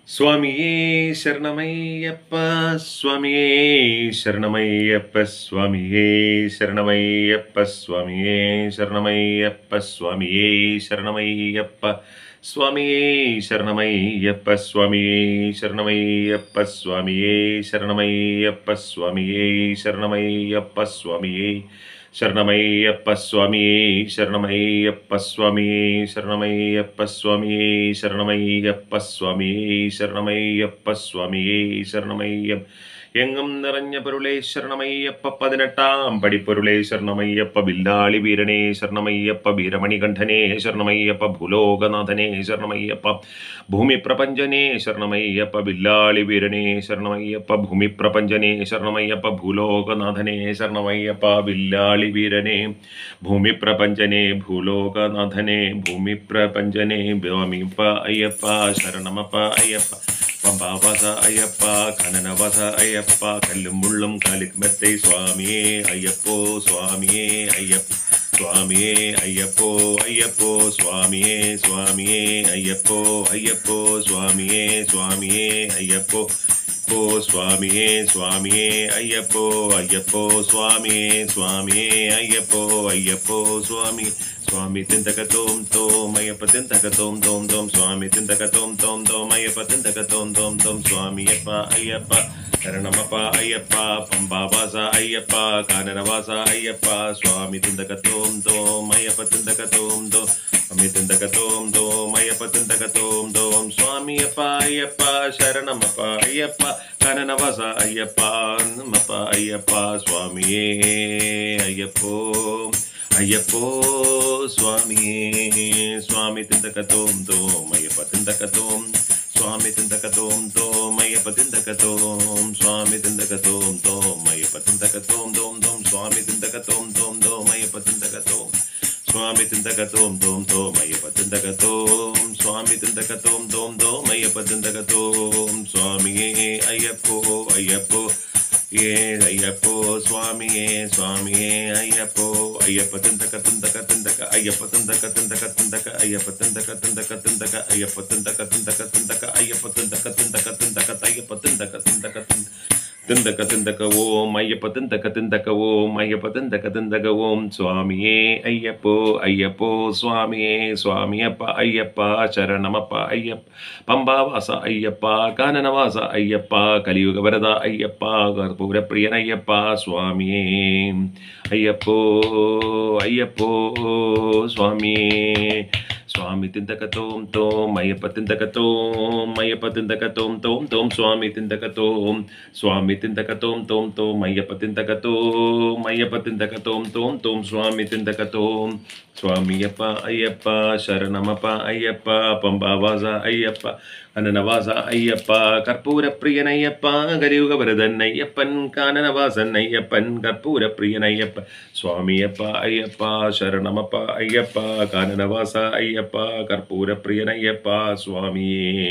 സ്വാമിയേ ശരണമയ്യപ്പ സ്വാമിയേ ശരണമയ്യപ്പ സ്വാമിയേ ശരണമയ്യപ്പ സ്വാമിയേ ശരണമയ്യപ്പ സ്വാമിയേ ശരണമയ്യപ്പ സ്വാമിയേ ശരണമയ്യപ്പ സ്വാമിയേ ശരണമയ്യപ്പ സ്വാമിയേ ശരണമയ്യപ്പ സ്വാമിയേ ശരണമയ്യപ്പ സ്വാമിയേ ശരണമയ്യപ്പ സ്വാമിയേ ശരണമയ്യപ്പ സ്വാമിയേ ശരണമയ്യപ്പ സ്വാമിയേ ശരണമയ്യപ്പ സ്വാമിയേ ശരണമയ്യപ്പ സ്വാമിയേ ശരണമയ്യം എങ്ങും നിറഞ്ഞ പൊരുളേ ശരണമയ്യപ്പ പതിനെട്ടാം പടിപ്പൊരുളേ ശരണമയ്യപ്പ ബില്ലാളി വീരനേ ശരണമയ്യപ്പ വീരമണികണ്ഠനേ ശരണമയ്യപ്പ ഭൂലോകനാഥനേ ശരണമയ്യപ്പ ഭൂമി പ്രപഞ്ചനേ ശരണമയ്യപ്പ ബില്ലാളി വീരനേ ശരണമയ്യപ്പ ഭൂമി പ്രപഞ്ചനേ ശരണമയ്യപ്പ ഭൂലോകനാഥനേ ശരണമയ്യപ്പ ബില്ലാളി വീരനേ ഭൂമി പ്രപഞ്ചനേ ഭൂലോകനാഥനേ ഭൂമി പ്രപഞ്ചനേ ഭൂമിപ്പ അയ്യപ്പ ശരണമപ്പ അയ്യപ്പ പമ്പാവാസ അയ്യപ്പ കനനവാസ അയ്യപ്പ കല്ലും മുള്ളും കാലിക്കുമത്തെ സ്വാമിയേ അയ്യപ്പോ സ്വാമിയേ അയ്യപ്പ സ്വാമിയേ അയ്യപ്പോ അയ്യപ്പോ സ്വാമിയേ സ്വാമിയേ അയ്യപ്പോ അയ്യപ്പോ സ്വാമിയേ സ്വാമിയേ അയ്യപ്പോ ഓ സ്വാമിയേ സ്വാമിയേ അയ്യപ്പോ അയ്യപ്പോ സ്വാമിയേ സ്വാമിയേ അയ്യപ്പോ അയ്യപ്പോ സ്വാമി സ്വാമി തിന്തക തോം തോം അയ്യപ്പ തിന്തക തോം തോം തോം സ്വാമി തിന്തക തോം തോം തോം അയ്യപ്പ തിന്തക തോം തോം തോം സ്വാമിയപ്പ അയ്യപ്പ ശരണമപ്പ അയ്യപ്പ പമ്പാവാസ അയ്യപ്പ കാനനവാസ അയ്യപ്പ സ്വാമി തിന്തക തോം തോം അയ്യപ്പ തിന്തക തോം തോം സ്വാമി തിന്തക തോം തോം അയ്യപ്പ തിന്തക തോം തോം സ്വാമിയപ്പ അയ്യപ്പ ശരണമപ്പ അയ്യപ്പ കാനനവാസ അയ്യപ്പ നമപ്പ അയ്യപ്പ സ്വാമിയേ അയ്യപ്പോ അയ്യപ്പോ സ്വാമിയേ സ്വാമി തിന്തക തോം തോം അയ്യപ്പ തിന്തക തോം സ്വാമി തിന്തക തോം തോം അയ്യപ്പ തിന്തക തോം സ്വാമി തിന്തക തോം തോം അയ്യപ്പ തിന്തക തോം തോം തോം സ്വാമി തിന്തക തോം തോം തോം അയ്യപ്പ തിന്തക തോം സ്വാമി തിന്തക തോം തോം തോം അയ്യപ്പ തിന്തക തോം സ്വാമി തിന്തക തോം തോം തോം അയ്യപ്പ തിന്തക തോം സ്വാമിയേ അയ്യപ്പോ അയ്യപ്പോ ഏ അയ്യപ്പോ സ്വാമിയേ സ്വാമിയേ അയ്യപ്പോ അയ്യപ്പ തിന്തക തിന്തക തിന്തക അയ്യപ്പ തിന്തക തിന്തക തിന്തക അയ്യപ്പ തിന്തക തിന്തക തിന്തക അയ്യപ്പ തിന്തക തിന്തക തിന്തക അയ്യപ്പ തിന്തക തിന്തക തിന്തക അയ്യപ്പ തിന്തക തിന്തക തിന്തക തിന്തക തിന്തക ഓം അയ്യപ്പ തിന്തക തിന്തക ഓം അയ്യപ്പ തിന്തക തിന്തക ഓം സ്വാമിയേ അയ്യപ്പോ അയ്യപ്പോ സ്വാമിയേ സ്വാമിയപ്പ അയ്യപ്പ ശരണമപ്പ അയ്യപ്പ പമ്പാവാസ അയ്യപ്പ കാനനവാസ അയ്യപ്പ കലിയുഗവരദ അയ്യപ്പ കർപ്പൂരപ്രിയനയ്യപ്പ സ്വാമിയേ അയ്യപ്പോ അയ്യപ്പോ സ്വാമിയേ സ്വാമി തിന്തക തോം തോം അയ്യപ്പ തിന്തക തോം അയ്യപ്പ തിന്തക തോം തോം തോം സ്വാമി തിന്തക തോം സ്വാമി തിന്തക തോം തോം തോം അയ്യപ്പ തിന്തക തോം അയ്യപ്പ തിന്തക തോം തോം തോം സ്വാമി തിന്തക തോം സ്വാമിയപ്പ അയ്യപ്പ ശരണമപ്പ അയ്യപ്പ പമ്പാവാസ അയ്യപ്പ അനനവാസ അയ്യപ്പ കർപ്പൂരപ്രിയനയ്യപ്പ കലിയുഗവരതൻ അയ്യപ്പൻ കാനനവാസൻ അയ്യപ്പൻ കർപ്പൂരപ്രിയനയ്യപ്പ സ്വാമിയപ്പ അയ്യപ്പ ശരണമപ്പ അയ്യപ്പ കാനനവാസ അയ്യപ്പ കർപ്പൂരപ്രിയനയ്യപ്പ സ്വാമിയേ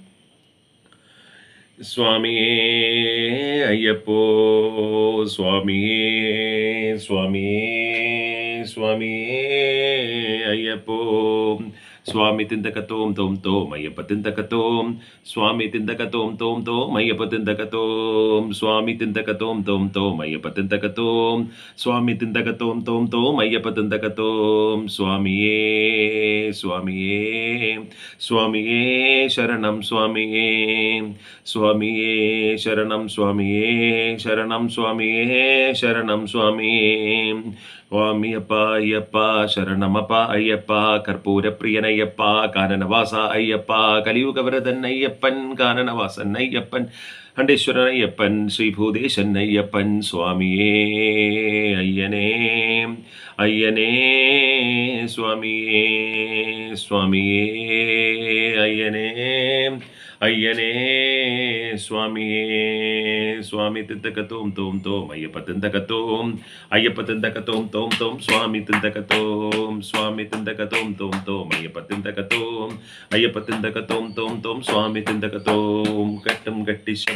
സ്വാമിയേ അയ്യപ്പോ സ്വാമിയേ സ്വാമിയേ സ്വാമിയേ അയ്യപ്പോ സ്വാമി തിന്തക തോം തോം തോം അയ്യപ്പ തിന്തക തോം സ്വാമി തിന്തക തോം തോം തോം അയ്യപ്പ തിന്തക തോം സ്വാമി തിന്തക തോം തോം തോം അയ്യപ്പ തിന്തക തോം സ്വാമി തിന്തക തോം തോം തോം അയ്യപ്പ തിന്തക തോം സ്വാമിയേ സ്വാമിയേ സ്വാമിയേ ശരണം സ്വാമിയേ സ്വാമിയേ ശരണം സ്വാമിയേ ശരണം സ്വാമിയേ ശരണം സ്വാമിയേ സ്വാമിയപ്പ അയ്യപ്പ ശരണമപ്പ അയ്യപ്പ കർപ്പൂരപ്രിയനയ്യപ്പ കാനനവാസ അയ്യപ്പ കലിയുഗവരതൻ അയ്യപ്പൻ കാനനവാസൻ അയ്യപ്പൻ അണ്ടേശ്വരൻ അയ്യപ്പൻ ശ്രീഭൂതേശൻ അയ്യപ്പൻ സ്വാമിയേ അയ്യനേ അയ്യനേ സ്വാമിയേ സ്വാമിയേ അയ്യനേ അയ്യനേ സ്വാമിയേ സ്വാമി തിന്തക തോം തോം തോം അയ്യപ്പ തിന്തക തോം അയ്യപ്പ തിന്തക തോം തോം തോം സ്വാമി തിന്തക തോം സ്വാമി തിന്തക തോം തോം തോം അയ്യപ്പ തിന്തക തോം അയ്യപ്പ തിന്തക തോം തോം തോം സ്വാമി തിന്തക തോം കെട്ടും കെട്ടി ശബരി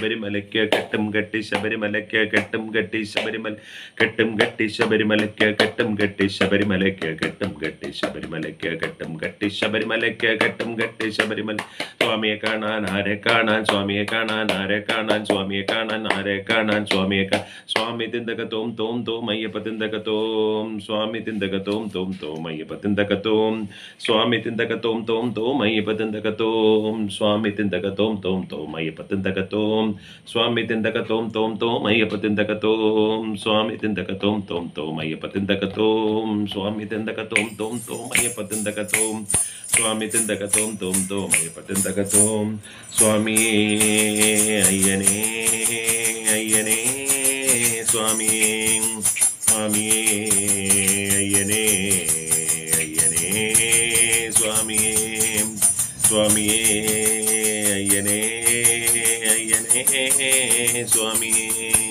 ശബരിമലയ്ക്ക് കെട്ടും കെട്ടി ശബരിമലയ്ക്ക് കെട്ടും കെട്ടി ശബരിമല കെട്ടും കെട്ടി ശബരിമലയ്ക്ക് കെട്ടും കെട്ടി ശബരിമലയ്ക്ക് കെട്ടും കെട്ടി ശബരിമലയ്ക്ക് കെട്ടും കെട്ടി ശബരിമലയ്ക്ക് കെട്ടും കെട്ടി ശബരിമല സ്വാമിയെ കാണാൻ ആരെ കാണാൻ സ്വാമിയെ കാണാൻ ആരെ കാണാൻ സ്വാമിയെ കാണാൻ ആരെ കാണാൻ സ്വാമിയെ കാ സ്വാമി തിന്തക തോം തോം തോം അയ്യപ്പ തിന്തക തോം സ്വാമി തിന്തക തോം തോം തോം അയ്യപ്പ തിന്തക തോം സ്വാമി തിന്തക തോം തോം തോം അയ്യപ്പ തിന്തക തോം സ്വാമി തിന്തക തോം തോം തോം അയ്യപ്പ തിന്തക തോം സ്വാമി തിന്തക തോം തോം തോം അയ്യപ്പ തിന്തക തോം സ്വാമി തിന്തക തോം തോം തോം അയ്യപ്പ തിന്തക തോം സ്വാമി തിന്തക തോം തോം തോം അയ്യപ്പ തിന്തക തോം സ്വാമി തിന്തക തോം തോം തോം അയ്യപ്പ തിന്തക തോം സ്വാമി അയ്യനേ അയ്യനേ സ്വാമി സ്വാമിയേ അയ്യനേ അയ്യനേ സ്വാമിയേ സ്വാമിയേ അയ്യനേ അയ്യനേ സ്വാമിയേ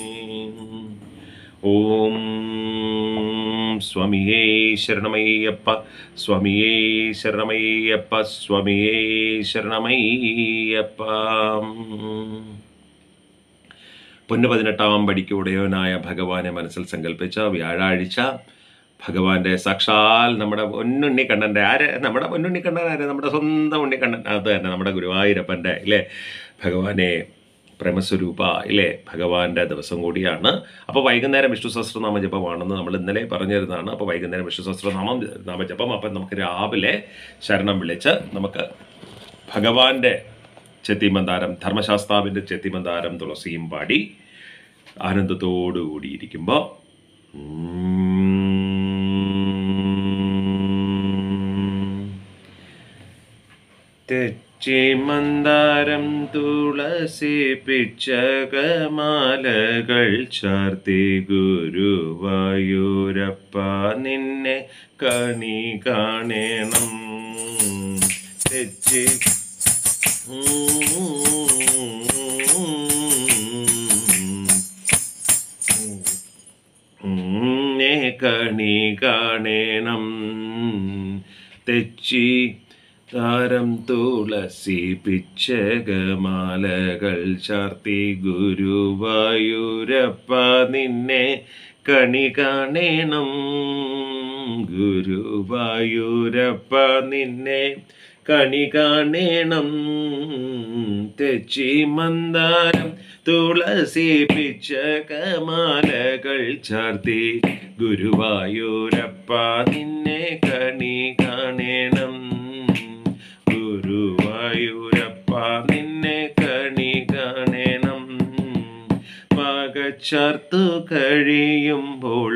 ഓം സ്വാമിയേ ശരണമയ്യപ്പ സ്വാമിയേ ശരണമയ്യപ്പ സ്വാമിയേ ശരണമയ്യപ്പ പൊന്നു പതിനെട്ടാം പടിക്ക് ഉടയവനായ ഭഗവാനെ മനസ്സിൽ സങ്കല്പിച്ച വ്യാഴാഴ്ച ഭഗവാന്റെ സാക്ഷാൽ നമ്മുടെ പൊന്നുണ്ണി കണ്ണൻ്റെ ആര് നമ്മുടെ പൊന്നുണ്ണി കണ്ണൻ ആര് നമ്മുടെ സ്വന്തം ഉണ്ണിക്കണ്ണൻ അത് തന്നെ നമ്മുടെ ഗുരുവായൂരപ്പൻ്റെ ഇല്ലേ ഭഗവാനെ പ്രേമസ്വരൂപ ഇല്ലേ ഭഗവാന്റെ ദിവസം കൂടിയാണ് അപ്പോൾ വൈകുന്നേരം വിഷ്ണു സഹസ്രനാമ ജപമാണെന്ന് നമ്മൾ ഇന്നലെ പറഞ്ഞിരുന്നതാണ് അപ്പോൾ വൈകുന്നേരം വിഷ്ണു സഹസ്രനാമം നാമ ജപം അപ്പം നമുക്ക് രാവിലെ ശരണം വിളിച്ച് നമുക്ക് ഭഗവാന്റെ ചെത്തിമന്താരം ധർമ്മശാസ്താവിൻ്റെ ചെത്തിമന്താരം തുളസിയും പാടി ആനന്ദത്തോടു കൂടിയിരിക്കുമ്പോൾ തെച്ചിമന്താരം തുളസി പിച്ചകമാലകൾ ചാർത്തി ഗുരുവായൂരപ്പ നിന്നെ കണി കാണണം തെച്ചി ഉന്നെ കണി കാണേണം തെച്ചി താരം തുളസി പിച്ചകമാലകൾ ചാർത്തി ഗുരുവായൂരപ്പ നിന്നെ കണി കാണേണം ഗുരുവായൂരപ്പ നിന്നെ കണി കാണേണം തെച്ചി മന്ദാരം തുളസി പിച്ചകമാലകൾ ചാർത്തി ഗുരുവായൂരപ്പ നിന്നെ കണി കാണേണം ഗുരുവായൂരപ്പ നിന്നെ കണി കാണേണം പകച്ചർത്തു കഴിയുമ്പോൾ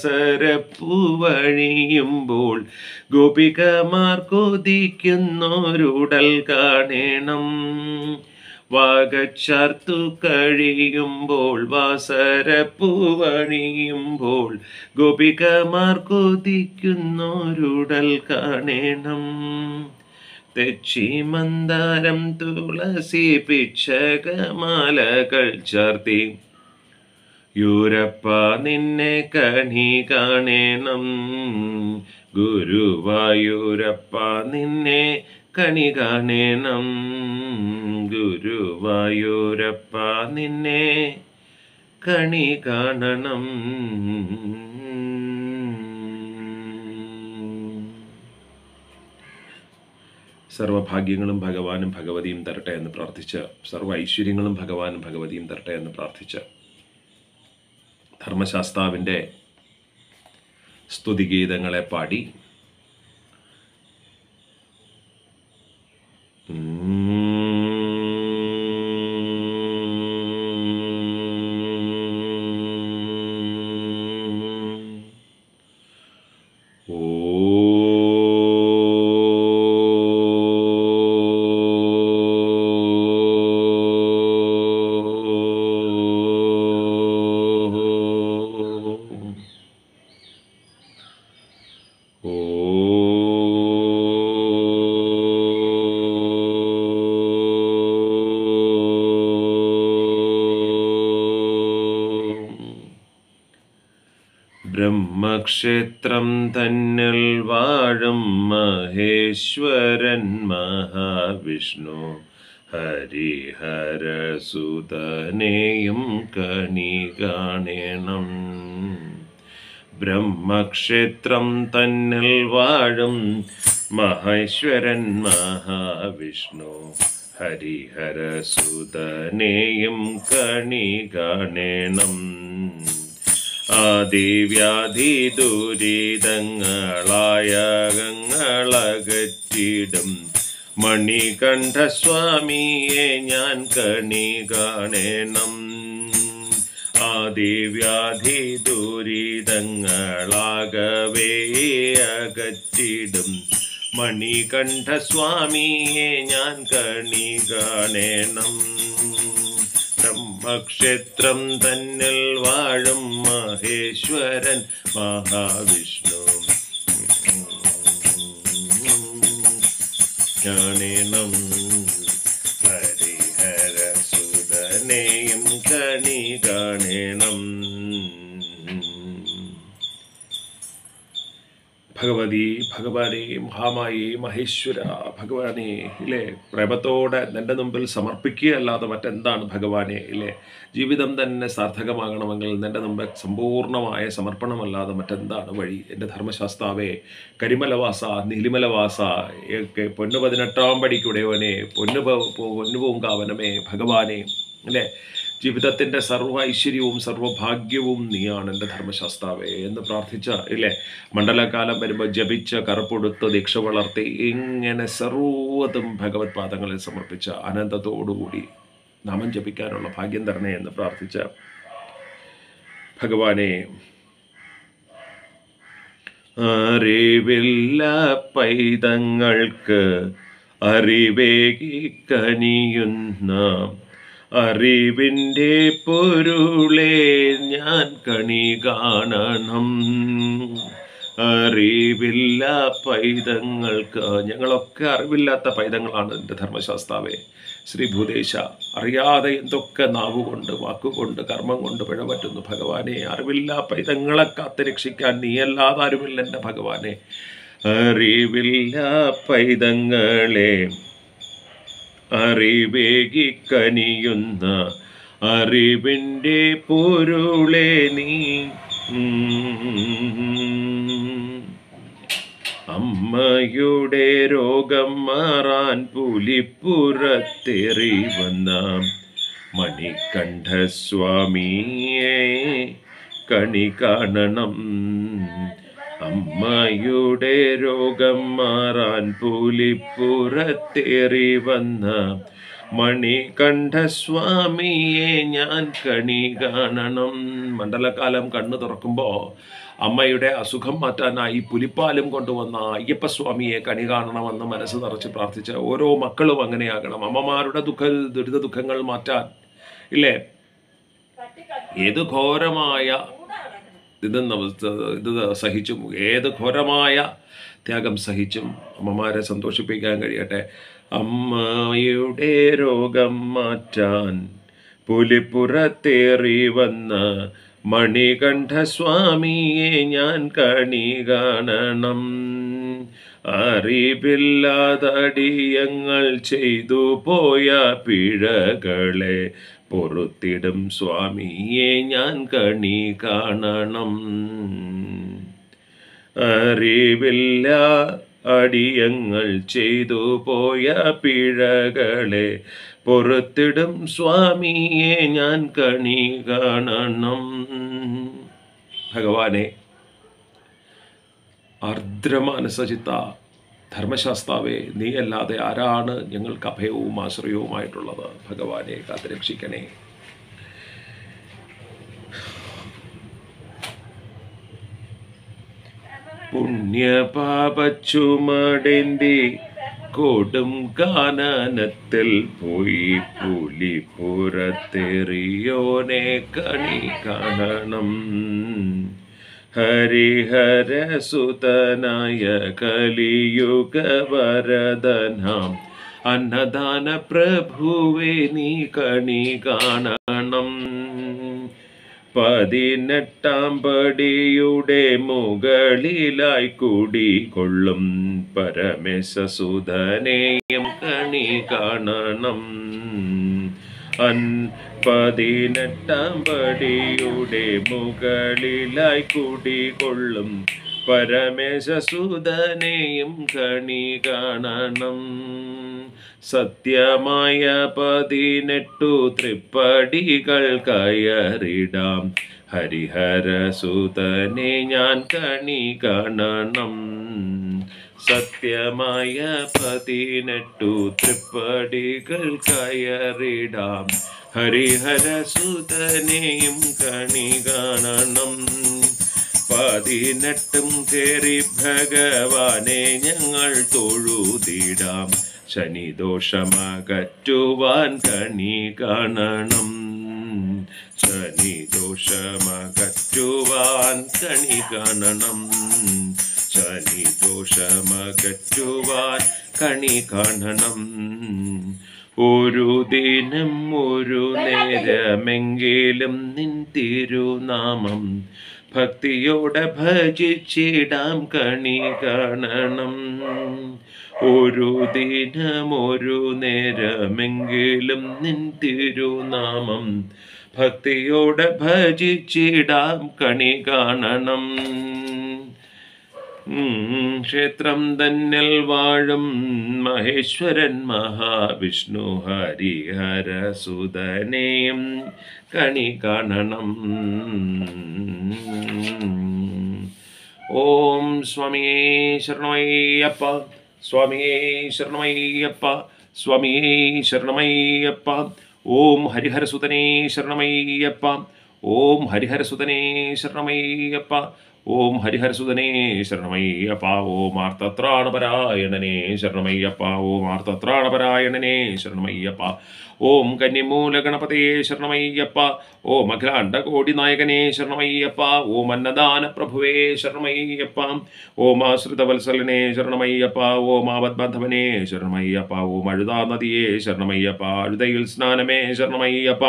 വാസരപ്പൂവഴിയുമ്പോൾ ഗോപികമാർ കൊതിക്കുന്നോരുടൽ കാണേണം വാകച്ചർത്തു കഴിയുമ്പോൾ വാസരപ്പൂവണിയുമ്പോൾ ഗോപികമാർ കൊതിക്കുന്നോരുടൽ കാണേണം തെച്ചി മന്ദാരം തുളസി പിച്ചകമാലകൾ ചാർത്തി യൂരപ്പ നിന്നെ കണി കാണേണം ഗുരുവായൂരപ്പ നിന്നെ കണി കാണേണം ഗുരുവായൂരപ്പ നിന്നെ കണി കാണണം സർവഭാഗ്യങ്ങളും ഭഗവാനും ഭഗവതിയും തരട്ടെ എന്ന് പ്രാർത്ഥിച്ച് സർവ്വ ഐശ്വര്യങ്ങളും ഭഗവാനും ഭഗവതിയും തരട്ടെ എന്ന് പ്രാർത്ഥിച്ച് ധർമ്മശാസ്താവിൻ്റെ സ്തുതിഗീതങ്ങളെ പാടി ഓം ബ്രഹ്മക്ഷേത്രം തന്നിൽ വാഴും മഹേശ്വരൻ മഹാവിഷ്ണു ഹരിഹരസുതനെയും കണി കാണണം ബ്രഹ്മക്ഷേത്രം തന്നിൽ വാഴും മഹേശ്വരൻ മഹാവിഷ്ണു ഹരിഹരസുതനെയും കണി കാണണം ആദിവ്യാധി ദുരിതങ്ങളായ ഗങ്ങളകറ്റിടും മണികണ്ഠസ്വാമിയെ ഞാൻ കണി കാണണം ആദിവ്യാധി ദുരിതങ്ങളാകവേ അകറ്റിടും മണികണ്ഠസ്വാമിയെ ഞാൻ കണി കാണണം ബ്രഹ്മക്ഷേത്രം തന്നിൽ വാഴും മഹേശ്വരൻ മഹാവിഷ്ണു കാണണം ഹരിഹരസുതനെയും കണി കാണണം ഭഗവതി ഭഗവാനെ മഹാമായി മഹേശ്വര ഭഗവാനെ ഇല്ലേ പ്രേമത്തോടെ നിന്റെ മുമ്പിൽ സമർപ്പിക്കുക അല്ലാതെ മറ്റെന്താണ് ഭഗവാനെ ഇല്ലേ ജീവിതം തന്നെ സാർത്ഥകമാകണമെങ്കിൽ നിന്റെ മുമ്പിൽ സമ്പൂർണ്ണമായ സമർപ്പണമല്ലാതെ മറ്റെന്താണ് വഴി എൻ്റെ ധർമ്മശാസ്താവേ കരിമലവാസ നീലിമലവാസ ഒക്കെ പൊന്നു പതിനെട്ടാം പടിക്കുടയവനെ പൊന്നു പ- പൊന്നുപൂങ്കാവനമേ ഭഗവാനെ അല്ലേ ജീവിതത്തിൻ്റെ സർവ്വ ഐശ്വര്യവും സർവ്വഭാഗ്യവും നീയാണ് എൻ്റെ ധർമ്മശാസ്താവേ എന്ന് പ്രാർത്ഥിച്ച ഇല്ലേ മണ്ഡലകാലം വരുമ്പോൾ ജപിച്ച കറുപ്പൊടുത്ത് ദീക്ഷ വളർത്തി ഇങ്ങനെ സർവ്വതും ഭഗവത് പാദങ്ങളിൽ സമർപ്പിച്ച ആനന്ദത്തോടുകൂടി നാമം ജപിക്കാനുള്ള ഭാഗ്യം തരണേ എന്ന് പ്രാർത്ഥിച്ച ഭഗവാനെ അറിവില്ല പൈതങ്ങൾക്ക് അറിവേകി കനിയുന്ന അറിവിൻ്റെ പൊരുളെ ഞാൻ കണി കാണണം അറിവില്ല പൈതങ്ങൾക്ക് ഞങ്ങളൊക്കെ അറിവില്ലാത്ത പൈതങ്ങളാണ് എൻ്റെ ധർമ്മശാസ്താവേ ശ്രീ ഭൂദേശ അറിയാതെ എന്തൊക്കെ നാവുകൊണ്ട് വാക്കുകൊണ്ട് കർമ്മം കൊണ്ട് പിഴപറ്റുന്നു ഭഗവാനെ അറിവില്ല പൈതങ്ങളെ കാത്തുരക്ഷിക്കാൻ നീയല്ലാതെ ആരുമില്ല എൻ്റെ ഭഗവാനെ അറിവില്ല പൈതങ്ങളെ അറിവേകി കനിയുന്ന അറിവിൻ്റെ പൊരുളെ നീ ഉം. അമ്മയുടെ രോഗം മാറാൻ പുലിപ്പുറത്തേറി വന്ന മണികണ്ഠസ്വാമിയെ കണി കാണണം അമ്മയുടെ രോഗം മാറാൻ പുലിപ്പുറത്തേറി വന്ന മണികണ്ഠസ്വാമിയെ ഞാൻ കണി കാണണം മണ്ഡലകാലം കണ്ണു തുറക്കുമ്പോൾ അമ്മയുടെ അസുഖം മാറ്റാനായി പുലിപ്പാലും കൊണ്ടുവന്ന അയ്യപ്പസ്വാമിയെ കണി കാണണമെന്ന് മനസ്സ് നിറച്ച് പ്രാർത്ഥിച്ച ഓരോ മക്കളും അങ്ങനെയാകണം അമ്മമാരുടെ ദുഃഖ ദുരിത ദുഃഖങ്ങൾ മാറ്റാൻ ഇല്ലേ ഏത് ഘോരമായ ഇത് ന- ഇത് സഹിച്ചും ഏത് ഘോരമായ ത്യാഗം സഹിച്ചും അമ്മമാരെ സന്തോഷിപ്പിക്കാൻ കഴിയട്ടെ അമ്മയുടെ രോഗം മാറ്റാൻ പുലിപ്പുറത്തേറി വന്ന മണികണ്ഠസ്വാമിയെ ഞാൻ കണി കാണണം അറിവില്ലാതടിയങ്ങൾ ചെയ്തു പോയ പിഴകളെ പൊറുത്തിടും സ്വാമിയെ ഞാൻ കണി കാണണം അറിവില്ല അടിയങ്ങൾ ചെയ്തു പോയ പിഴകളെ പൊറുത്തിടും സ്വാമിയെ ഞാൻ കണി കാണണം ഭഗവാനെ ആർദ്രമാനസചിത്ത ധർമ്മശാസ്താവേ നീ അല്ലാതെ ആരാണ് ഞങ്ങൾക്ക് അഭയവും ആശ്രയവുമായിട്ടുള്ളത് ഭഗവാനെ കാത്തുരക്ഷിക്കണേ പുണ്യപാപച്ചുമടേന്തി കൊടും കാനനത്തിൽ പോയി പുലി പുറത്തെറിയോനെ കണി കാണണം ഹരിഹരസുതനായ കലിയുഗ വരദനാം അന്നദാന പ്രഭുവേ നീ കണി കാണണം പതിനെട്ടാം പടിയുടെ മുകളിലായി കുടികൊള്ളും പരമേശസുധനെയും കണി കാണണം അൻ പതിനെട്ടാം പടിയുടെ മുകളിലായി കുടികൊള്ളും പരമേശസുധനെയും കണി കാണണം സത്യമായ പതിനെട്ടു തൃപ്പടികൾ കയറിടാം ഹരിഹരസുതനെ ഞാൻ കണി കാണണം സത്യമായ പതിനെട്ടു തൃപ്പടികൾ കയറിടാം ഹരിഹരസുതനെയും കണി കാണണം പതിനെട്ടും കേറി ഭഗവാനെ ഞങ്ങൾ തൊഴുതിടാം ശനിദോഷമകറ്റുവാൻ കണി കാണണം ശനിദോഷമകറ്റുവാൻ കണി കാണണം ശനിദോഷമകറ്റുവാൻ കണി കാണണം ഒരു ദിനം ഒരു നേരമെങ്കിലും നിൻ തിരുനാമം ഭക്തിയോടെ ഭജിച്ചിടാം കണി കാണണം ഒരു ദിനം ഒരു നേരമെങ്കിലും നിൻ തിരുനാമം ഭക്തിയോടെ ഭജിച്ചിടാം കണി കാണണം ഉം, ക്ഷേത്രം തന്നിൽ വാഴും മഹേശ്വരൻ മഹാവിഷ്ണു ഹരിഹരസുതനെയും കണി കാണണം ഓം സ്വാമിയേ ശരണമയ്യപ്പ സ്വാമിയേ ശരണമയ്യപ്പ സ്വാമിയേ ശരണമയ്യപ്പ ഓം ഹരിഹരസുതനേ ശരണമയ്യപ്പ ഓം ഹരിഹരസുതനേ ശരണമയ്യപ്പ ഓം ഹരിഹരസുതനേ ശരണമയ്യപ്പ ഓം ആർത്തത്രാണപരായണനേ ശരണമയ്യപ്പ ഓം ആർത്തത്രാണപരായണനേ ശരണമയ്യപ്പ ഓം കന്യമൂലഗണപതേ ശരണമയ്യപ്പ ഓം അഖിലാണ്ടകോടി നായകനേ ശരണമയ്യപ്പ ഓം അന്നദാന പ്രഭുവേ ശരണമയ്യപ്പ ഓം ആശ്രിതവത്സലനേ ശരണമയ്യപ്പ ഓം ആപദ്ബന്ധവനേ ശരണമയ്യപ്പ ഓം അഴുതാ നദിയേ ശരണമയ്യപ്പ അഴുതയിൽ സ്നാനമേ ശരണമയ്യപ്പ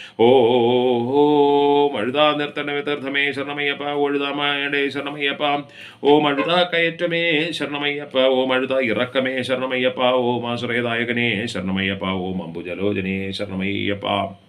ഓം അഴുതാ നിർത്തണമേ തീർത്ഥമേ ശരണമയ്യപ്പ ഒഴുതാമായടേ ശരണമയ്യപ്പ ഓം അഴുതാ കയറ്റമേ ശരണമയ്യപ്പ ഓം അഴുതാ ഇറക്കമേ ശരണമയ്യപ്പ ഓം ആശ്രയദായകനേ ശരണമയ്യപ്പ ഓം അംബുജലോചനേ ശരണമയ്യപ്പ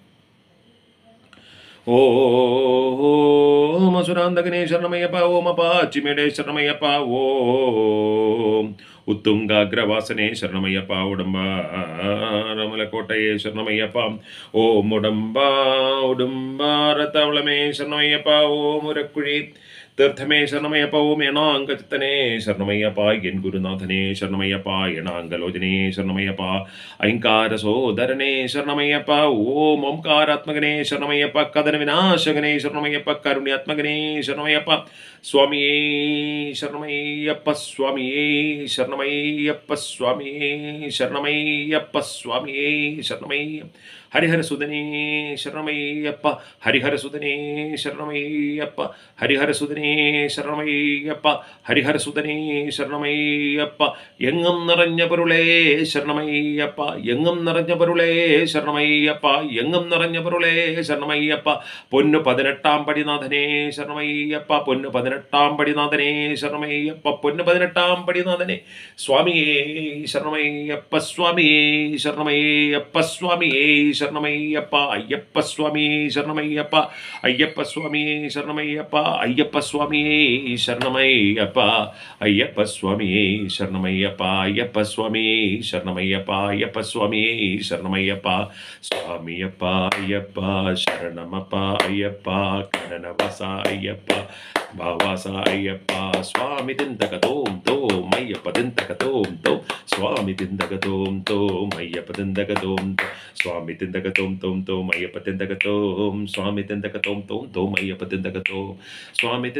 ഓം അസുരാന്തകനേ ശരണമയ്യപ്പ ഓം അപ്പാച്ചിമേടേ ശരണമയ്യപ്പ ഓം ഉത്തുംഗാഗ്രവാസനേ ശരണമയ്യപ്പ ഉടമ്പാറമലക്കോട്ടയെ ശരണമയ്യപ്പ ഓം ഉടമ്പ ഉടുമ്പാറത്തവളമേ ശരണമയ്യപ്പ ഓം ഉരക്കുഴി തീർത്ഥമേ ശരണമയ്യപ്പ ഓം എണാങ്കചിത്തനേ ശരണമയ്യപ്പ എൻ ഗുരുനാഥനേ ശരണമയ്യപ്പ എണാങ്കലോചനേ ശരണമയ്യപ്പ ഐങ്കാര സോദരനേ ശരണമയ്യപ്പ ഓം ഓംകാരാത്മകനേ ശരണമയ്യപ്പ കഥന വിനാശകനേ ശരണമയ്യപ്പ കാരുണ്യാത്മകനേ ശരണമയ്യപ്പ സ്വാമിയേ ശരണമയ്യപ്പ സ്വാമിയേ ശരണമയ്യപ്പ സ്വാമിയേ ശരണമയ്യപ്പ സ്വാമിയേ ശരണമയ്യ ഹരിഹരസുതനേ ശരണമയ്യപ്പ ഹരിഹരസുതനേ ശരണമയ്യപ്പ ഹരിഹരസുതനേ ശരണമയ്യപ്പ ഹരിഹരസുതനേ ശരണമയ്യപ്പ എങ്ങും നിറഞ്ഞ പൊരുളേ ശരണമയ്യപ്പ എങ്ങും നിറഞ്ഞ പൊരുളേ ശരണമയ്യപ്പ എങ്ങും നിറഞ്ഞ പൊരുളേ ശരണമയ്യപ്പ പൊന്നു പതിനെട്ടാം പടിനാഥനേ ശരണമയ്യപ്പ പൊന്നു പതിനെട്ടാം പടിനാഥനേ ശരണമയ്യപ്പ പൊന്നു പതിനെട്ടാം പടിനാഥനെ സ്വാമിയേ ശരണമയ്യപ്പ സ്വാമിയേ ശരണമയ്യപ്പ സ്വാമിയേ ശരണമയ്യപ്പ അയ്യപ്പ സ്വാമിയേ ശരണമയ്യപ്പ അയ്യപ്പ സ്വാമിയേ ശരണമയ്യപ്പ അയ്യപ്പ സ്വാമിയേ ശരണമയ്യപ്പ അയ്യപ്പ സ്വാമിയേ ശരണമയ്യപ്പ അയ്യപ്പ സ്വാമിയേ ശരണമയ്യപ്പ അയ്യപ്പ സ്വാമിയേ ശരണമയ്യപ്പ സ്വാമിയപ്പ അയ്യപ്പ ശരണമപ്പ അയ്യപ്പ കനനവസ അയ്യപ്പ ഭാവാസ അയ്യപ്പ സ്വാമി തിന്തകതോം തോം അയ്യപ്പ തിന്തകതോം തോം സ്വാമി തിന്തകതോം തോം അയ്യപ്പ തിന്തകതോം സ്വാമി തിന്തകതോം തോം തോം അയ്യപ്പ തിന്തകതോം സ്വാമി തിന്തകതോം തോം തോം അയ്യപ്പ തിന്തകതോം സ്വാമി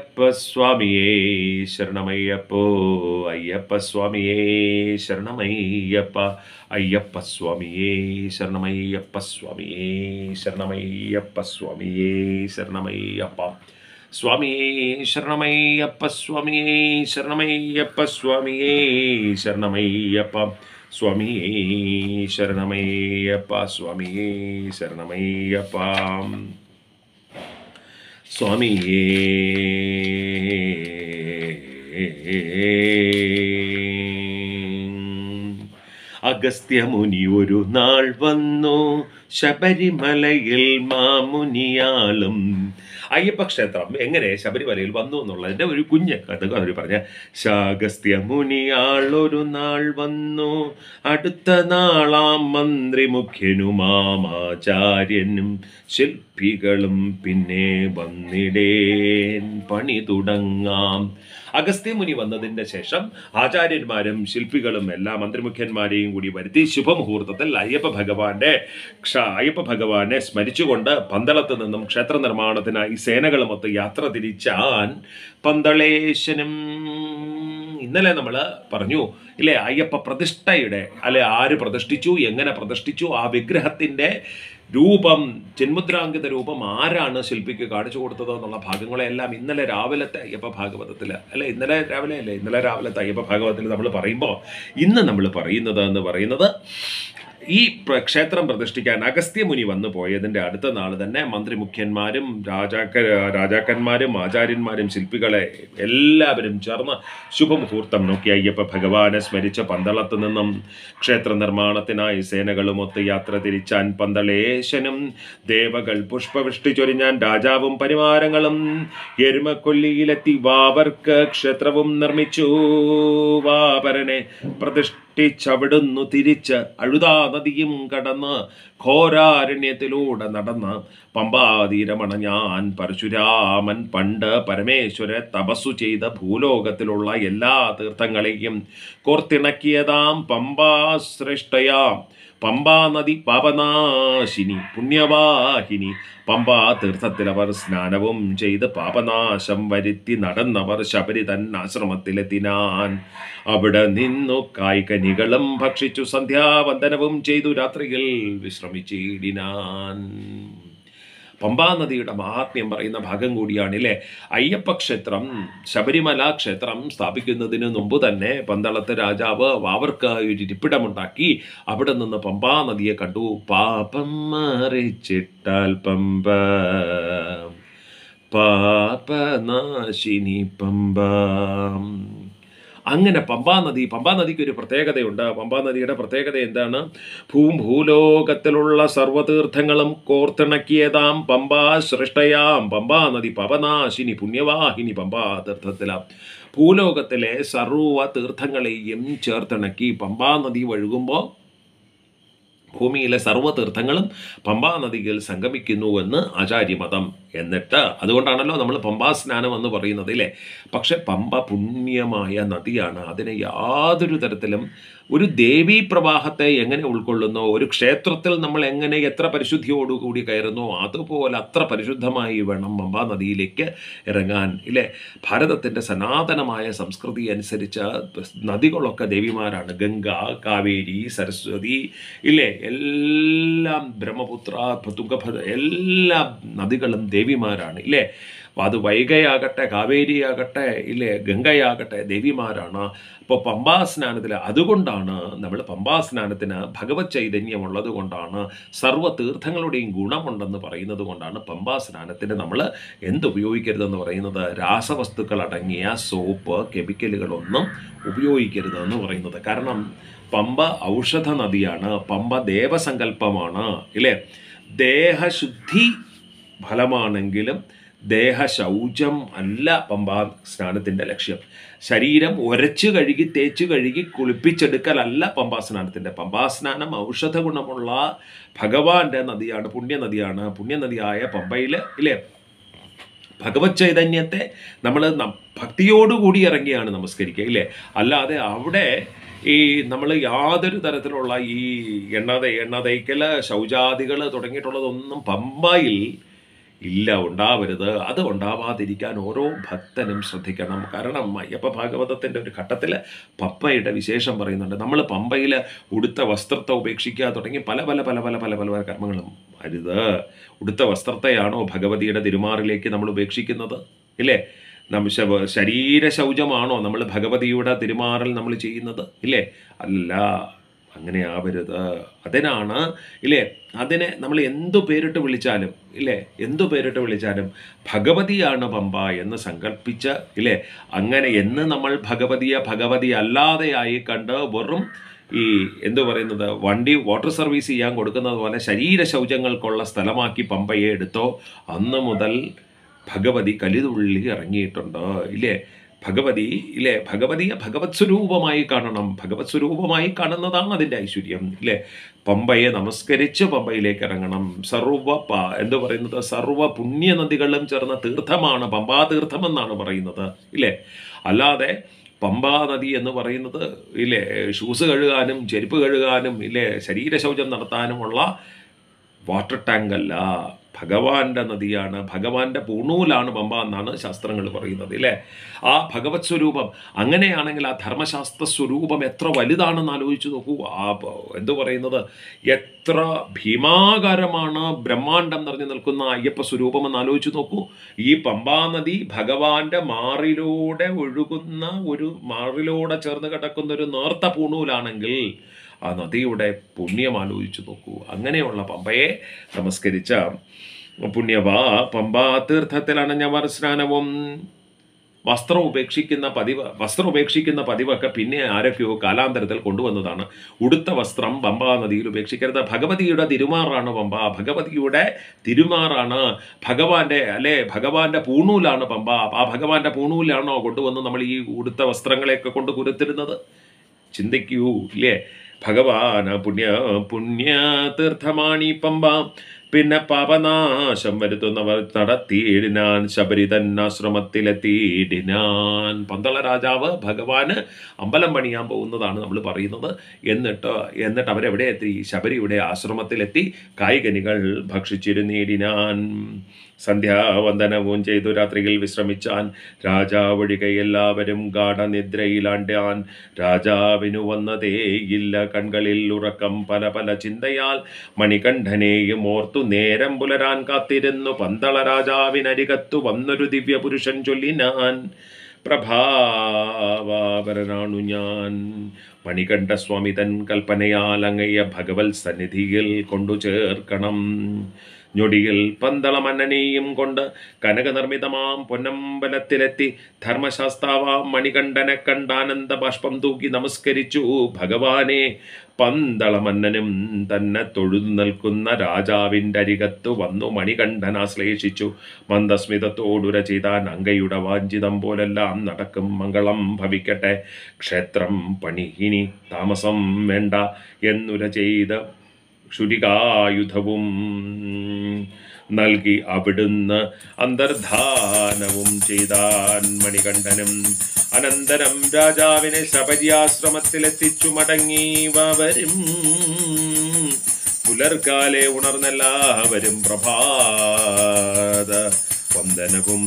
അയ്യപ്പ സ്വാമിയേ ശരണമയ്യപ്പോ അയ്യപ്പ സ്വാമിയേ ശരണമയ്യപ്പ അയ്യപ്പ സ്വാമിയേ ശരണമയ്യപ്പ സ്വാമിയേ ശരണമയ്യപ്പ സ്വാമിയേ ശരണമയ്യപ്പ സ്വാമിയേ ശരണമയ്യപ്പ സ്വാമിയേ ശരണമയ്യപ്പ സ്വാമിയേ ശരണമയ്യപ്പ സ്വാമിയേ ശരണമയ്യപ്പ സ്വാമിയേ ശരണമയ്യപ്പ സ്വാമിയേ അഗസ്ത്യമുനി ഒരു നാൾ വന്നു ശബരിമലയിൽ മാമുനിയാളും അയ്യപ്പ ക്ഷേത്രം എങ്ങനെ ശബരിമലയിൽ വന്നു എന്നുള്ളതിന്റെ ഒരു കുഞ്ഞ് കഥ അവർ പറഞ്ഞ ശാഗസ്ത്യമുനിയാൾ ഒരു നാൾ വന്നു അടുത്ത നാളാം മന്ത്രി മുഖ്യനുമാചാര്യനും ശില്പികളും പിന്നെ വന്നിടേൻ പണി തുടങ്ങാം അഗസ്ത്യമുനി വന്നതിന്റെ ശേഷം ആചാര്യന്മാരും ശില്പികളും എല്ലാ മന്ത്രിമുഖ്യന്മാരെയും കൂടി വരുത്തി ശുഭമുഹൂർത്തത്തിൽ അയ്യപ്പ ഭഗവാന്റെ ക്ഷ അയ്യപ്പ ഭഗവാനെ സ്മരിച്ചുകൊണ്ട് പന്തളത്ത് നിന്നും ക്ഷേത്ര നിർമ്മാണത്തിനായി സേനകളുമൊത്ത് യാത്ര തിരിച്ചാൻ പന്തളേശനും ഇന്നലെ നമ്മൾ പറഞ്ഞു ഇല്ലേ അയ്യപ്പ പ്രതിഷ്ഠയുടെ അല്ലെ ആര് പ്രതിഷ്ഠിച്ചു എങ്ങനെ പ്രതിഷ്ഠിച്ചു ആ വിഗ്രഹത്തിന്റെ രൂപം ചിന്മുദ്രാങ്കിത രൂപം ആരാണ് ശില്പിക്ക് കാണിച്ചു കൊടുത്തത് എന്നുള്ള ഭാഗങ്ങളെല്ലാം ഇന്നലെ രാവിലത്തെ അയ്യപ്പ ഭാഗവതത്തിൽ അല്ലെ ഇന്നലെ രാവിലെ അല്ലേ ഇന്നലെ രാവിലത്തെ അയ്യപ്പ ഭാഗവതത്തിൽ നമ്മൾ പറയുമ്പോൾ ഇന്ന് നമ്മൾ പറയുന്നത് എന്ന് പറയുന്നത് ഈ പ്ര- ക്ഷേത്രം പ്രതിഷ്ഠിക്കാൻ അഗസ്ത്യമുനി വന്നു പോയതിന്റെ അടുത്ത നാൾ തന്നെ മന്ത്രിമുഖ്യന്മാരും രാജാക്ക രാജാക്കന്മാരും ആചാര്യന്മാരും ശില്പികളെ എല്ലാവരും ചേർന്ന് ശുഭമുഹൂർത്തം നോക്കി അയ്യപ്പ ഭഗവാനെ സ്മരിച്ച പന്തളത്ത് നിന്നും ക്ഷേത്ര നിർമ്മാണത്തിനായി സേനകളുമൊത്ത് യാത്ര തിരിച്ചാൻ പന്തളേശനും ദേവകൾ പുഷ്പവൃഷ്ടി ചൊരിഞ്ഞാൻ രാജാവും പരിവാരങ്ങളും എരുമക്കൊല്ലിയിലെത്തി വാവർക്ക് ക്ഷേത്രവും നിർമ്മിച്ചു വാപരനെ പ്രതിഷ്ഠിച്ചവിടുന്നു തിരിച്ച് അഴുതാ നദിയും കടന്ന് ഘോരാരണ്യത്തിലൂടെ നടന്ന് പമ്പാതീരമണഞ്ഞാൻ പരശുരാമൻ പണ്ട് പരമേശ്വര തപസ്സു ചെയ്ത ഭൂലോകത്തിലുള്ള എല്ലാ തീർത്ഥങ്ങളെയും കോർത്തിണക്കിയതാം പമ്പാശ്രേഷ്ഠയാം പമ്പാ നദി പാപനാശിനി പുണ്യവാഹിനി പമ്പാ തീർത്ഥത്തിൽ അവർ സ്നാനവും ചെയ്ത് പാപനാശം വരുത്തി നടന്നവർ ശബരി തൻ ആശ്രമത്തിലെത്തിനാൻ അവിടെ നിന്നു കായ്കനികളും ഭക്ഷിച്ചു സന്ധ്യാവന്ദനവും ചെയ്തു രാത്രിയിൽ വിശ്രമിച്ചിടിനാൻ പമ്പാ നദിയുടെ മഹാത്മ്യം പറയുന്ന ഭാഗം കൂടിയാണ് ഇല്ലേ അയ്യപ്പ ക്ഷേത്രം ശബരിമല ക്ഷേത്രം സ്ഥാപിക്കുന്നതിന് മുമ്പ് തന്നെ പന്തളത്ത് രാജാവ് വാവർക്ക് ഒരു ഇരിപ്പിടമുണ്ടാക്കി അവിടെ നിന്ന് പമ്പാ നദിയെ കണ്ടു പാപം മറിച്ചിട്ടാൽ പമ്പ പാപനാശിനി പമ്പ അങ്ങനെ പമ്പാ നദി പമ്പാ നദിക്ക് ഒരു പ്രത്യേകതയുണ്ട് പമ്പാ നദിയുടെ പ്രത്യേകത എന്താണ് ഭൂം ഭൂലോകത്തിലുള്ള സർവ്വതീർത്ഥങ്ങളും കോർത്തിണക്കിയതാം പമ്പാ ശ്രേഷ്ഠയാം പമ്പാ നദി പവനാശിനി പുണ്യവാഹിനി പമ്പാ തീർത്ഥത്തിലാം ഭൂലോകത്തിലെ സർവ്വ തീർത്ഥങ്ങളെയും ചേർത്തിണക്കി പമ്പാ നദി ഒഴുകുമ്പോൾ ഭൂമിയിലെ സർവ്വ തീർത്ഥങ്ങളും പമ്പാ നദിയിൽ സംഗമിക്കുന്നുവെന്ന് ആചാര്യമതം എന്നിട്ട് അതുകൊണ്ടാണല്ലോ നമ്മൾ പമ്പാ സ്നാനം എന്ന് പറയുന്നത് ഇല്ലേ പക്ഷെ പമ്പ പുണ്യമായ നദിയാണ് അതിനെ യാതൊരു തരത്തിലും ഒരു ദേവീ പ്രവാഹത്തെ എങ്ങനെ ഉൾക്കൊള്ളുന്നു ഒരു ക്ഷേത്രത്തിൽ നമ്മൾ എങ്ങനെ എത്ര പരിശുദ്ധിയോടുകൂടി കയറുന്നു അതുപോലെ അത്ര പരിശുദ്ധമായി വേണം പമ്പാ നദിയിലേക്ക് ഇറങ്ങാൻ ഇല്ലേ ഭാരതത്തിൻ്റെ സനാതനമായ സംസ്കൃതി അനുസരിച്ച് നദികളൊക്കെ ദേവിമാരാണ് ഗംഗ കാവേരി സരസ്വതി ഇല്ലേ എല്ലാം ബ്രഹ്മപുത്ര തുംഗഭദ്ര എല്ലാ നദികളും ദേവിമാരാണ് ഇല്ലേ അപ്പോൾ അത് വൈഗയാകട്ടെ കാവേരിയാകട്ടെ ഇല്ലേ ഗംഗയാകട്ടെ ദേവിമാരാണ് അപ്പോൾ പമ്പാ സ്നാനത്തിൽ അതുകൊണ്ടാണ് നമ്മൾ പമ്പാ സ്നാനത്തിന് ഭഗവത് ചൈതന്യം ഉള്ളത് കൊണ്ടാണ് സർവ്വ തീർത്ഥങ്ങളുടെയും ഗുണമുണ്ടെന്ന് പറയുന്നത് കൊണ്ടാണ് പമ്പാ സ്നാനത്തിന് നമ്മൾ എന്തുപയോഗിക്കരുതെന്ന് പറയുന്നത് രാസവസ്തുക്കൾ അടങ്ങിയ സോപ്പ് കെമിക്കലുകളൊന്നും ഉപയോഗിക്കരുതെന്ന് പറയുന്നത് കാരണം പമ്പ ഔഷധ നദിയാണ് പമ്പ ദേവസങ്കല്പമാണ് ഇല്ലേ ദേഹശുദ്ധി ഫലമാണെങ്കിലും ദേഹശൗചം അല്ല പമ്പാ സ്നാനത്തിൻ്റെ ലക്ഷ്യം ശരീരം ഉരച്ച് കഴുകി തേച്ച് കഴുകി കുളിപ്പിച്ചെടുക്കലല്ല പമ്പാ സ്നാനത്തിൻ്റെ പമ്പാ സ്നാനം ഔഷധ ഗുണമുള്ള ഭഗവാന്റെ നദിയാണ് പുണ്യനദിയാണ് പുണ്യനദിയായ പമ്പയിൽ ഇല്ലേ ഭഗവത് ചൈതന്യത്തെ നമ്മൾ ഭക്തിയോടുകൂടി ഇറങ്ങിയാണ് നമസ്കരിക്കുക ഇല്ലേ അല്ലാതെ അവിടെ ഈ നമ്മൾ യാതൊരു തരത്തിലുള്ള ഈ എണ്ണ തേ- എണ്ണ തേക്കൽ ശൗചാദികൾ തുടങ്ങിയിട്ടുള്ളതൊന്നും പമ്പയിൽ ഇല്ല ഉണ്ടാവരുത് അത് ഉണ്ടാവാതിരിക്കാൻ ഓരോ ഭക്തനും ശ്രദ്ധിക്കണം കാരണം അയ്യപ്പ ഭാഗവതത്തിൻ്റെ ഒരു ഘട്ടത്തിൽ പപ്പയുടെ വിശേഷം പറയുന്നുണ്ട് നമ്മൾ പമ്പയിൽ ഉടുത്ത വസ്ത്രത്തെ ഉപേക്ഷിക്കുക തുടങ്ങി പല പല പല പല പല പല കർമ്മങ്ങളും അരുത് ഉടുത്ത വസ്ത്രത്തെയാണോ ഭഗവതിയുടെ തിരുമാറിലേക്ക് നമ്മൾ ഉപേക്ഷിക്കുന്നത് ഇല്ലേ നമ്മ ശവ- ശരീര ശൗചമാണോ നമ്മൾ ഭഗവതിയുടെ തിരുമാറൽ നമ്മൾ ചെയ്യുന്നത് ഇല്ലേ അല്ല അങ്ങനെ ആവരുത് അതിനാണ് ഇല്ലേ അതിനെ നമ്മൾ എന്തു പേരിട്ട് വിളിച്ചാലും ഇല്ലേ എന്തു പേരിട്ട് വിളിച്ചാലും ഭഗവതിയാണ് പമ്പ എന്ന് സങ്കല്പിച്ച് ഇല്ലേ അങ്ങനെ എന്ന് നമ്മൾ ഭഗവതിയെ ഭഗവതി അല്ലാതെയായി കണ്ട് വെറും ഈ എന്തു പറയുന്നത് വണ്ടി വാട്ടർ സർവീസ് ചെയ്യാൻ കൊടുക്കുന്നത് പോലെ ശരീര ശൗചങ്ങൾക്കുള്ള സ്ഥലമാക്കി പമ്പയെ എടുത്തോ അന്ന് മുതൽ ഭഗവതി കലിതുള്ളി ഇറങ്ങിയിട്ടുണ്ട് ഇല്ലേ ഭഗവതി ഇല്ലേ ഭഗവതിയെ ഭഗവത് സ്വരൂപമായി കാണണം ഭഗവത് സ്വരൂപമായി കാണുന്നതാണ് അതിൻ്റെ ഐശ്വര്യം ഇല്ലേ പമ്പയെ നമസ്കരിച്ച് പമ്പയിലേക്ക് ഇറങ്ങണം സർവ പ എന്തു പറയുന്നത് സർവ പുണ്യ നദികളും ചേർന്ന തീർത്ഥമാണ് പമ്പാ തീർത്ഥം എന്നാണ് പറയുന്നത് ഇല്ലേ അല്ലാതെ പമ്പാ നദി എന്ന് പറയുന്നത് ഇല്ലേ ഷൂസ് കഴുകാനും ചെരുപ്പ് കഴുകാനും ഇല്ലേ ശരീര ശൗചം നടത്താനുമുള്ള വാട്ടർ ടാങ്ക് അല്ല ഭഗവാന്റെ നദിയാണ് ഭഗവാന്റെ പൂണൂലാണ് പമ്പ എന്നാണ് ശാസ്ത്രങ്ങൾ പറയുന്നത് ഇല്ലേ ആ ഭഗവത് സ്വരൂപം അങ്ങനെയാണെങ്കിൽ ആ ധർമ്മശാസ്ത്ര സ്വരൂപം എത്ര വലുതാണെന്ന് ആലോചിച്ച് നോക്കൂ ആ പ- എന്തു പറയുന്നത് എത്ര ഭീമാകാരമാണ് ബ്രഹ്മാണ്ടം നിറഞ്ഞു നിൽക്കുന്ന അയ്യപ്പ സ്വരൂപം എന്ന് ആലോചിച്ച് നോക്കൂ ഈ പമ്പാ നദി ഭഗവാന്റെ മാറിലൂടെ ഒഴുകുന്ന ഒരു മാറിലൂടെ ചേർന്ന് കിടക്കുന്ന ഒരു നേർത്ത പൂണൂലാണെങ്കിൽ ആ നദിയുടെ പുണ്യം ആലോചിച്ചു നോക്കൂ അങ്ങനെയുള്ള പമ്പയെ നമസ്കരിച്ച പുണ്യവാ പമ്പാ തീർത്ഥത്തിലാണ് ഞവർ സ്നാനവും വസ്ത്രം ഉപേക്ഷിക്കുന്ന പതിവ് വസ്ത്രം ഉപേക്ഷിക്കുന്ന പതിവൊക്കെ പിന്നെ ആരൊക്കെയോ കാലാന്തരത്തിൽ കൊണ്ടുവന്നതാണ് ഉടുത്ത വസ്ത്രം പമ്പാ നദിയിൽ ഉപേക്ഷിക്കരുത് ഭഗവതിയുടെ തിരുമാറാണ് പമ്പ ഭഗവതിയുടെ തിരുമാറാണ് ഭഗവാന്റെ അല്ലെ ഭഗവാന്റെ പൂണൂലാണ് പമ്പ ആ ഭഗവാന്റെ പൂണൂലാണോ കൊണ്ടുവന്ന് നമ്മൾ ഈ ഉടുത്ത വസ്ത്രങ്ങളെയൊക്കെ കൊണ്ട് കുരുത്തിരുന്നത് ചിന്തിക്കൂ ഇല്ലേ ഭഗവാൻ പുണ്യ പുണ്യ തീർത്ഥമാണി പമ്പ പിന്നെ പാപനാശം വരുത്തുന്നവർ നടത്തിയിടിനാൻ ശബരി തന്നാശ്രമത്തിലെത്തിയിടിനാൻ പന്തള രാജാവ് ഭഗവാന് അമ്പലം പണിയാൻ പോകുന്നതാണ് നമ്മൾ പറയുന്നത് എന്നിട്ട് എന്നിട്ട് അവരെവിടെ എത്തി ശബരിയുടെ ആശ്രമത്തിലെത്തി കായികനികൾ ഭക്ഷിച്ചിരുന്നിടിനാൻ സന്ധ്യാവന്ദനവും ചെയ്തു രാത്രിയിൽ വിശ്രമിച്ചാൻ രാജാവൊഴികെ എല്ലാവരും ഗാഠനിദ്രയിലാണ്ടാൻ രാജാവിനു വന്നതേയില്ല കൺകളിൽ ഉറക്കം പല പല ചിന്തയാൽ മണികണ്ഠനെയും ഓർത്തു നേരം പുലരാൻ കാത്തിരുന്നു പന്തള രാജാവിനരികത്തു വന്നൊരു ദിവ്യപുരുഷൻ ചൊല്ലിനാൻ പ്രഭാവാപരനാണു ഞാൻ മണികണ്ഠസ്വാമി തൻ കൽപ്പനയാൽ അങ്ങയ ഭഗവത് സന്നിധിയിൽ കൊണ്ടു ചേർക്കണം ഞൊടിയിൽ പന്തള മന്നനെയും കൊണ്ട് കനകനിർമ്മിതമാം പൊന്നമ്പലത്തിലെത്തി ധർമ്മശാസ്താവാം മണികണ്ഠനെ കണ്ടാനന്ദ ബാഷ്പം തൂക്കി നമസ്കരിച്ചു ഭഗവാനെ പന്തളമന്നനും തന്നെ തൊഴുതു നിൽക്കുന്ന രാജാവിൻ്റെ അരികത്ത് വന്നു മണികണ്ഠൻ ആശ്ലേഷിച്ചു മന്ദസ്മിതത്തോടുര ചെയ്താൻ അങ്കയുടെ വാഞ്ചിതം പോലെല്ലാം നടക്കും മംഗളം ഭവിക്കട്ടെ ക്ഷേത്രം പണി ഇനി താമസം വേണ്ട എന്നുര ചെയ്ത് ക്ഷുരികായുധവും നൽകി അവിടുന്ന് അന്തർധാനവും ചെയ്താൻ മണികണ്ഠനും അനന്തരം രാജാവിനെ ശബരിയാശ്രമത്തിലെത്തിച്ചു മടങ്ങി വരും പുലർക്കാലെ ഉണർന്നെല്ലാവരും പ്രഭാത വന്ദനവും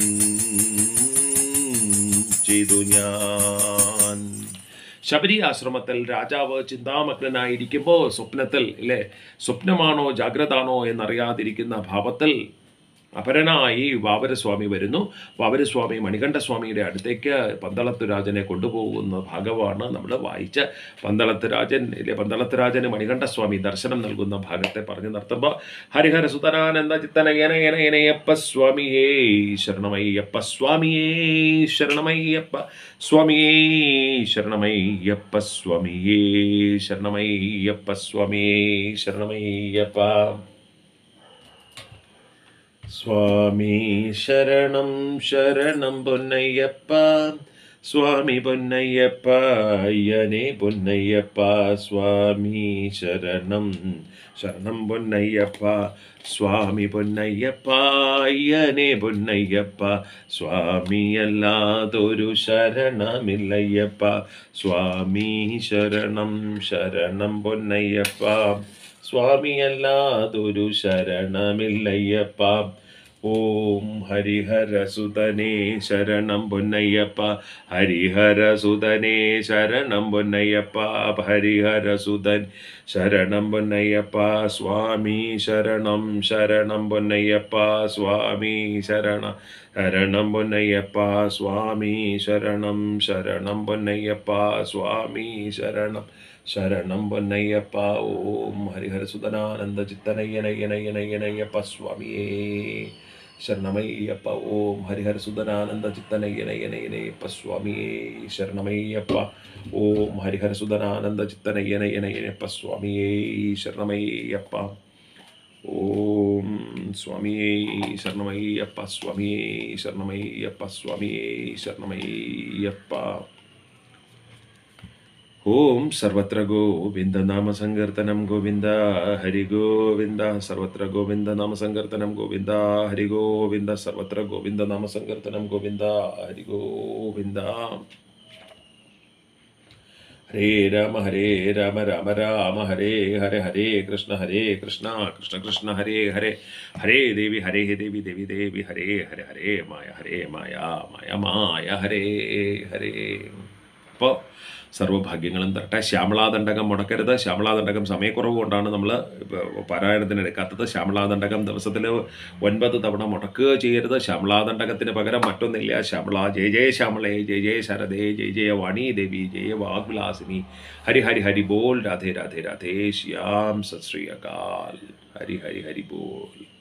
ചെയ്തു ഞാൻ ശബരി ആശ്രമത്തിൽ രാജാവ് ചിന്താമഗ്നനായിരിക്കുമ്പോൾ സ്വപ്നത്തിൽ ഇല്ലേ സ്വപ്നമാണോ ജാഗ്രതാണോ എന്നറിയാതിരിക്കുന്ന ഭാവത്തിൽ അപരനായി വാവരസ്വാമി വരുന്നു വാവരസ്വാമി മണികണ്ഠസ്വാമിയുടെ അടുത്തേക്ക് പന്തളത്ത് രാജനെ കൊണ്ടുപോകുന്ന ഭാഗമാണ് നമ്മൾ വായിച്ച പന്തളത്ത് രാജൻ ഇല്ലേ പന്തളത്ത് രാജന് മണികണ്ഠസ്വാമി ദർശനം നൽകുന്ന ഭാഗത്തെ പറഞ്ഞു നിർത്തുമ്പോൾ ഹരിഹര സുതനാനന്ദ ചിത്തനയനയനയനയപ്പ സ്വാമിയേ ശരണമയ്യപ്പ സ്വാമിയേ ശരണമയ്യപ്പ സ്വാമിയേ ശരണമയ്യപ്പ സ്വാമിയേ ശരണമയ്യപ്പ സ്വാമിയേ ശരണമയ്യപ്പ സ്വാമി ശരണം ശരണം പൊന്നയ്യപ്പ സ്വാമി പൊന്നയ്യപ്പ അയ്യനെ പൊന്നയ്യപ്പ സ്വാമി ശരണം ശരണം പൊന്നയ്യപ്പ സ്വാമി പൊന്നയ്യപ്പ അയ്യനെ പൊന്നയ്യപ്പ സ്വാമിയല്ലാതൊരു ശരണമില്ലയ്യപ്പ സ്വാമി ശരണം ശരണം പൊന്നയ്യപ്പ സ്വാമിയല്ലാതൊരു ശരണമില്ലയ്യപ്പ ഓം ഹരിഹരസുതനേ ശരണം പൊന്നയ്യപ്പ ഹരിഹരസുതനേ ശരണം പൊന്നയ്യപ്പ ഹരിഹരസുതൻ ശരണം പൊന്നയ്യപ്പ സ്വാമി ശരണം ശരണം പൊന്നയ്യപ്പ സ്വാമി ശരണ ശരണം പൊന്നയ്യപ്പ സ്വാമി ശരണം ശരണം പൊന്നയ്യപ്പ സ്വാമി ശരണം ശരണം പൊന്നയ്യപ്പ ഓം ഹരിഹരസുതനാനന്ദ ചിത്തനയ്യനയ്യനയ്യനയ്യനയ്യപ്പ സ്വാമിയേ ശരണമയ്യപ്പ ഓം ഹരിഹരസുതനാനന്ദ ചിത്തനയ്യനയ്യനയ്യനയ്യപ്പ സ്വാമിയേ ശരണമയ്യപ്പ ഓം ഹരിഹരസുതനാനന്ദ ചിത്തനയ്യനയ്യനയ്യനയ്യപ്പ സ്വാമിയേ ശരണമയ്യപ്പ ഓം സ്വാമിയേ ശരണമയ്യപ്പ സ്വാമിയേ ശരണമയ്യപ്പ സ്വാമിയേ ശരണമയ്യപ്പ ഓം സർവത്ര ഗോവിന്ദ നാമ സങ്കീർത്തനം ഗോവിന്ദ ഹരി ഗോവിന്ദ സർവത്ര ഗോവിന്ദ നാമ സങ്കീർത്തനം ഗോവിന്ദ ഹരി ഗോവിന്ദ സർവത്ര ഗോവിന്ദ നാമ സങ്കീർത്തനം ഗോവിന്ദ ഹരി ഗോവിന്ദ ഹരേ രാമ ഹരേ രാമ രാമ രാമ ഹരേ ഹരേ ഹരേ കൃഷ്ണ ഹരേ കൃഷ്ണ കൃഷ്ണ കൃഷ്ണ ഹരേ ഹരേ ഹരേ ദേവി ഹരേ ദേവി ദേവി ദേവി ഹരേ ഹരേ ഹരേ മായ ഹരേ മായ മായ മായ ഹരേ ഹരേ അപ്പോൾ സർവ്വഭാഗ്യങ്ങളും തരട്ടെ ശ്യാമളാദണ്ഡകം മുടക്കരുത് ശ്യാമളാദണ്ഡകം സമയക്കുറവ് കൊണ്ടാണ് നമ്മൾ പാരായണത്തിന് എടുക്കാത്തത് ശ്യാമളാദണ്ഡകം ദിവസത്തിൽ ഒൻപത് തവണ മുടക്കുക ചെയ്യരുത് ശ്യാമളാദണ്ഡകത്തിന് പകരം മറ്റൊന്നില്ല ശ്യാമള ജയ ജയ ശ്യാമളേ ജയ ജയ ശരദേ ജയ ജയ വാണി ദേവി ജയ വാഗ്വിലാസിനി ഹരി ഹരി ഹരി ബോൾ രാധേ രാധേ രാധേ ശ്യാം സത് ശ്രീ അകാൽ ഹരി ഹരി ഹരി ബോൽ